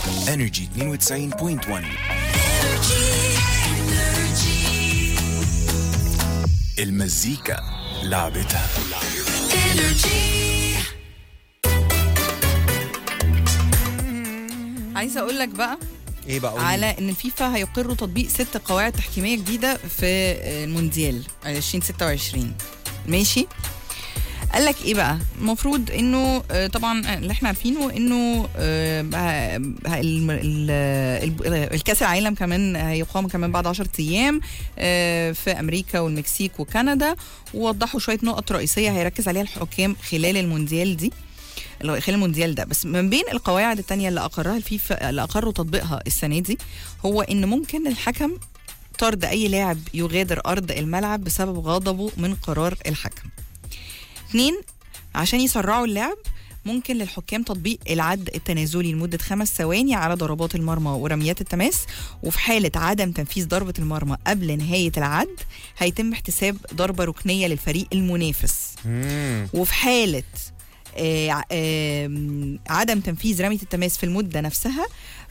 انرجي 92.1 المزيكا لعبتها عايزه اقول لك بقى ايه بقى قولي. على ان الفيفا هيقروا تطبيق ست قواعد تحكيميه جديده في المونديال 2026 ماشي قال لك ايه بقى المفروض انه آه، طبعا اللي احنا عارفينه انه آه، بقى- بقى الم- ال- ال- الكاس العالم كمان هيقام كمان بعد 10 ايام آه، في امريكا والمكسيك وكندا ووضحوا شويه نقط رئيسيه هيركز عليها الحكام خلال المونديال دي اللي هو خلال المونديال ده بس من بين القواعد التانية اللي أقرها الفيفا اللي أقروا تطبيقها السنة دي هو إن ممكن الحكم طرد أي لاعب يغادر أرض الملعب بسبب غضبه من قرار الحكم اتنين عشان يسرعوا اللعب ممكن للحكام تطبيق العد التنازلي لمدة خمس ثواني على ضربات المرمى ورميات التماس وفي حالة عدم تنفيذ ضربة المرمى قبل نهاية العد هيتم احتساب ضربة ركنية للفريق المنافس مم. وفي حالة آه، ع- آم، عدم تنفيذ رمية التماس في المدة نفسها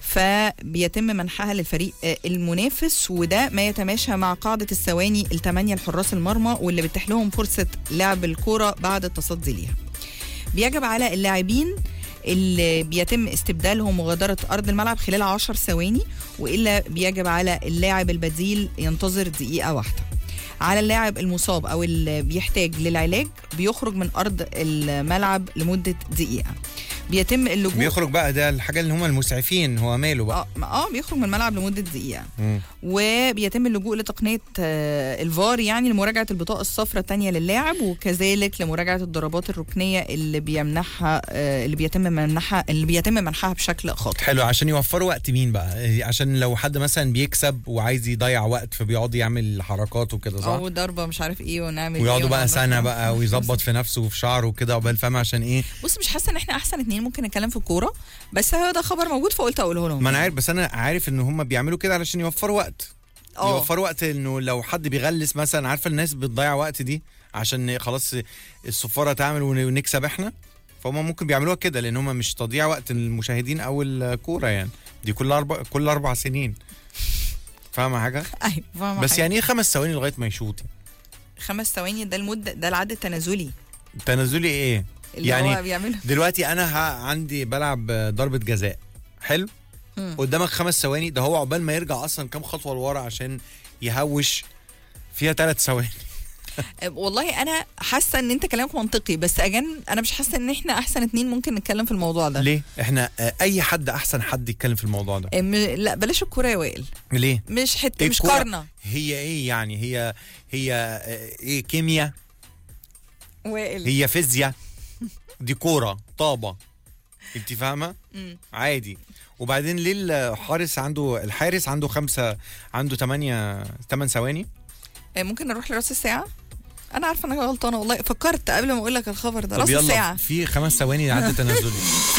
فبيتم منحها للفريق آه، المنافس وده ما يتماشى مع قاعدة الثواني الثمانية لحراس المرمى واللي بتتيح لهم فرصة لعب الكرة بعد التصدي ليها بيجب على اللاعبين اللي بيتم استبدالهم مغادرة أرض الملعب خلال عشر ثواني وإلا بيجب على اللاعب البديل ينتظر دقيقة واحدة على اللاعب المصاب أو اللي بيحتاج للعلاج بيخرج من أرض الملعب لمدة دقيقة بيتم اللجوء بيخرج بقى ده الحاجه اللي هم المسعفين هو ماله بقى اه اه بيخرج من الملعب لمده دقيقه مم. وبيتم اللجوء لتقنيه آه، الفار يعني لمراجعه البطاقه الصفراء الثانيه للاعب وكذلك لمراجعه الضربات الركنيه اللي بيمنحها آه، اللي بيتم منحها اللي بيتم منحها بشكل خاطئ حلو عشان يوفروا وقت مين بقى إيه، عشان لو حد مثلا بيكسب وعايز يضيع وقت فبيقعد يعمل حركات وكده صح او ضربه مش عارف ايه ونعمل ويقعدوا ايه بقى ونعمل سنه إيه. بقى ويظبط في نفسه وفي شعره وكده عقبال فاهم عشان ايه بص مش حاسه ان احنا احسن اتنين ممكن نتكلم في الكوره بس هو ده خبر موجود فقلت اقوله لهم ما انا عارف بس انا عارف ان هم بيعملوا كده علشان يوفروا وقت اه يوفروا وقت انه لو حد بيغلس مثلا عارفه الناس بتضيع وقت دي عشان خلاص الصفاره تعمل ون- ونكسب احنا فهم ممكن بيعملوها كده لان هم مش تضييع وقت المشاهدين او الكوره يعني دي كل اربع كل اربع سنين فاهمه حاجه ايوه فاهمة بس حاجة. يعني ايه خمس ثواني لغايه ما يشوط خمس ثواني ده المده ده العد التنازلي تنازلي ايه اللي يعني هو بيعمله دلوقتي انا ها عندي بلعب ضربه جزاء حلو مم. قدامك خمس ثواني ده هو عقبال ما يرجع اصلا كام خطوه لورا عشان يهوش فيها ثلاث ثواني والله انا حاسه ان انت كلامك منطقي بس اجان انا مش حاسه ان احنا احسن اتنين ممكن نتكلم في الموضوع ده ليه احنا آه، اي حد احسن حد يتكلم في الموضوع ده ام- لا بلاش الكوره يا وائل ليه مش حته إيه مش الكورة؟ قارنه هي ايه يعني هي هي آه، ايه كيمياء وائل هي فيزياء دي كوره طابه انت فاهمه مم. عادي وبعدين ليه الحارس عنده الحارس عنده خمسة عنده ثمانية ثمان ثواني آه، ممكن نروح لراس الساعه انا عارفه انك غلطانه والله فكرت قبل ما اقول لك الخبر ده طب راس يلا الساعه في خمس ثواني عدى تنازلي